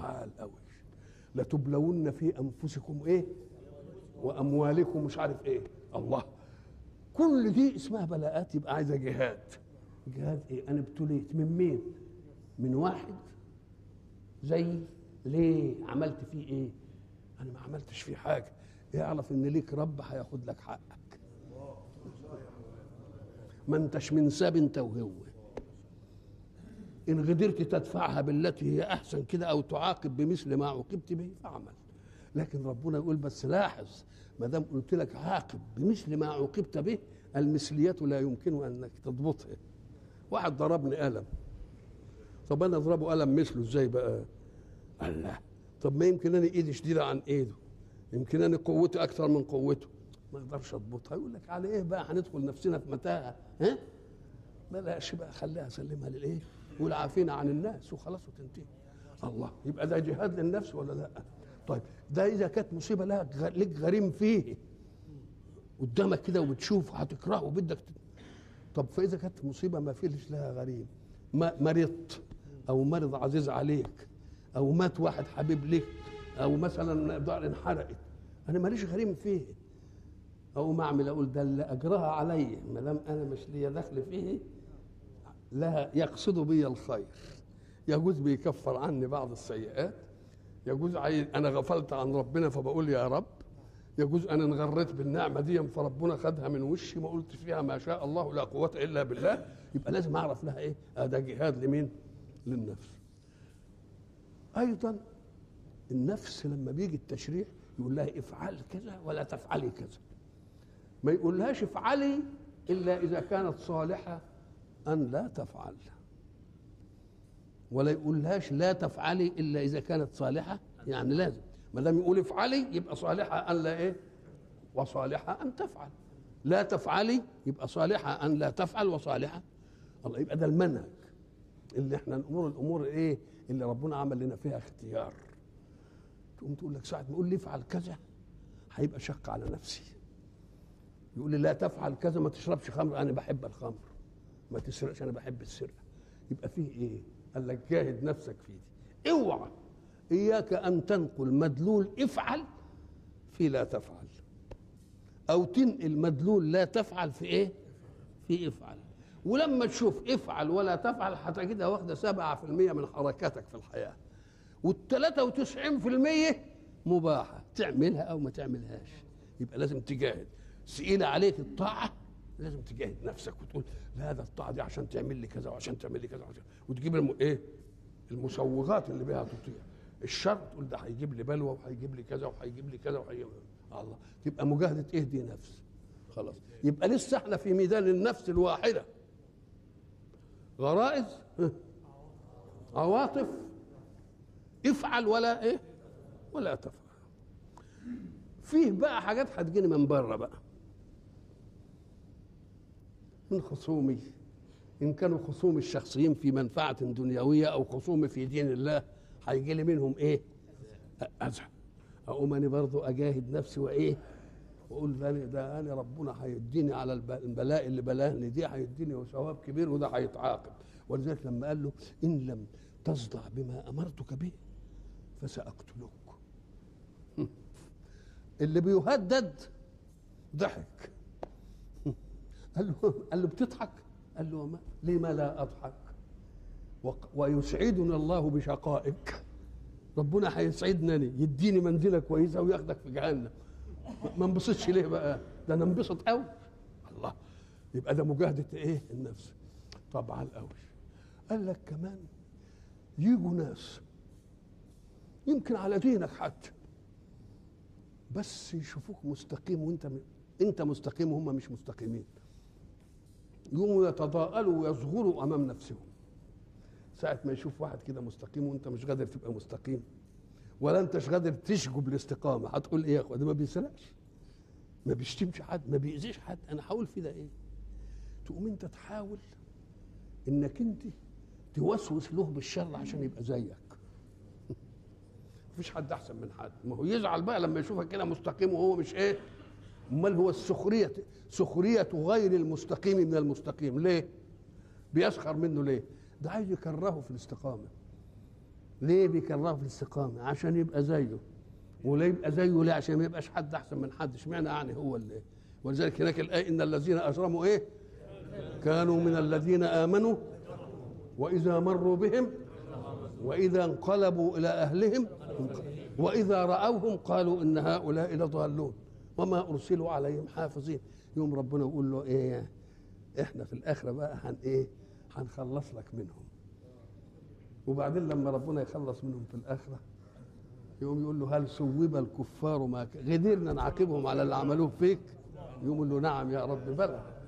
تعال قوي لتبلون في انفسكم ايه واموالكم مش عارف ايه الله كل دي اسمها بلاءات يبقى عايزه جهاد جهاد ايه انا ابتليت من مين من واحد زي ليه عملت فيه ايه انا ما عملتش فيه حاجه اعرف ان ليك رب هياخد لك حقك ما انتش من ساب انت وهو ان قدرت تدفعها بالتي هي احسن كده او تعاقب بمثل ما عوقبت به فاعمل لكن ربنا يقول بس لاحظ ما دام قلت لك عاقب بمثل ما عوقبت به المثلية لا يمكن انك تضبطها واحد ضربني قلم طب انا اضربه قلم مثله ازاي بقى الله طب ما يمكن انا ايدي شديده عن ايده يمكن انا قوتي اكثر من قوته ما اقدرش اضبطها يقول لك على ايه بقى هندخل نفسنا في متاهه ها بلاش بقى خليها سلمها للايه والعافين عن الناس وخلاص وتنتهي الله يبقى ده جهاد للنفس ولا لا طيب ده اذا كانت مصيبه لها غ- لك غريم فيه قدامك كده وبتشوف هتكرهه وبدك تت... طب فاذا كانت مصيبه ما فيش لها غريم ما مرضت او مرض عزيز عليك او مات واحد حبيب لك او مثلا دار انحرقت انا ماليش غريم فيه او ما اعمل اقول ده اللي اجرها علي ما دام انا مش ليا دخل فيه لا يقصد بي الخير يجوز بيكفر عني بعض السيئات يجوز عايز انا غفلت عن ربنا فبقول يا رب يجوز انا انغريت بالنعمه دي فربنا خدها من وشي ما قلت فيها ما شاء الله لا قوه الا بالله يبقى لازم اعرف لها ايه آه ده جهاد لمين للنفس ايضا النفس لما بيجي التشريع يقول لها افعل كذا ولا تفعلي كذا ما يقولهاش افعلي الا اذا كانت صالحه ان لا تفعل ولا يقولهاش لا تفعلي الا اذا كانت صالحه يعني لازم ما دام يقول افعلي يبقى صالحه ان لا ايه وصالحه ان تفعل لا تفعلي يبقى صالحه ان لا تفعل وصالحه الله يبقى ده المنهج اللي احنا الامور الامور ايه اللي ربنا عمل لنا فيها اختيار تقوم تقول لك ساعه ما يقول لي افعل كذا هيبقى شق على نفسي يقول لي لا تفعل كذا ما تشربش خمر انا بحب الخمر ما تسرقش انا بحب السرقه يبقى فيه ايه قال لك جاهد نفسك في دي اوعى اياك ان تنقل مدلول افعل في لا تفعل او تنقل مدلول لا تفعل في ايه في افعل ولما تشوف افعل ولا تفعل هتجدها واخده 7% من حركاتك في الحياه وال 93% مباحه تعملها او ما تعملهاش يبقى لازم تجاهد ثقيله عليك الطاعه لازم تجاهد نفسك وتقول لا ده الطاعه دي عشان تعمل لي كذا وعشان تعمل لي كذا وعشان وتجيب الم... ايه المسوغات اللي بها تطيع الشر تقول ده هيجيب لي بلوى وهيجيب لي كذا وهيجيب لي كذا وهيجيب الله تبقى مجاهده ايه دي نفس خلاص يبقى لسه احنا في ميدان النفس الواحده غرائز ها، عواطف افعل ولا ايه ولا تفعل فيه بقى حاجات هتجيني من بره بقى من خصومي ان كانوا خصوم الشخصيين في منفعه دنيويه او خصومي في دين الله هيجي لي منهم ايه اذى اقوم انا برضو اجاهد نفسي وايه واقول ده أنا- ده انا ربنا هيديني على الب- البلاء اللي بلاهني دي هيديني ثواب كبير وده هيتعاقب ولذلك لما قال له ان لم تصدع بما امرتك به فساقتلك اللي بيهدد ضحك قال له قال له بتضحك قال له ما ليه ما لا اضحك وق- ويسعدنا الله بشقائك ربنا هيسعدني يديني منزله كويسه وياخدك في جهنم ما انبسطش ليه بقى ده انا انبسط قوي الله يبقى ده مجاهده ايه النفس طبعا قوي قال لك كمان يجوا ناس يمكن على دينك حتى بس يشوفوك مستقيم وانت م... انت مستقيم وهم مش مستقيمين يقوموا يتضاءلوا ويصغروا امام نفسهم ساعة ما يشوف واحد كده مستقيم وانت مش قادر تبقى مستقيم ولا انتش قادر تشجب الاستقامة هتقول ايه يا اخويا ده ما بيسرقش ما بيشتمش حد ما بيأذيش حد انا هقول في ده ايه تقوم انت تحاول انك انت توسوس له بالشر عشان يبقى زيك مفيش حد احسن من حد ما هو يزعل بقى لما يشوفك كده مستقيم وهو مش ايه امال هو السخريه سخريه غير المستقيم من المستقيم ليه بيسخر منه ليه ده عايز يكرهه في الاستقامه ليه بيكرهه في الاستقامه عشان يبقى زيه وليه يبقى زيه ليه عشان ما يبقاش حد احسن من حد اشمعنى يعني هو اللي ولذلك هناك الايه ان الذين اجرموا ايه كانوا من الذين امنوا واذا مروا بهم واذا انقلبوا الى اهلهم واذا راوهم قالوا ان هؤلاء لضالون وما ارسلوا عليهم حافظين يوم ربنا يقول له ايه احنا في الاخره بقى هن ايه هنخلص لك منهم وبعدين لما ربنا يخلص منهم في الاخره يقوم يقول له هل سوب الكفار ما ك- قدرنا نعاقبهم على اللي عملوه فيك يقوم يقول له نعم يا رب بلى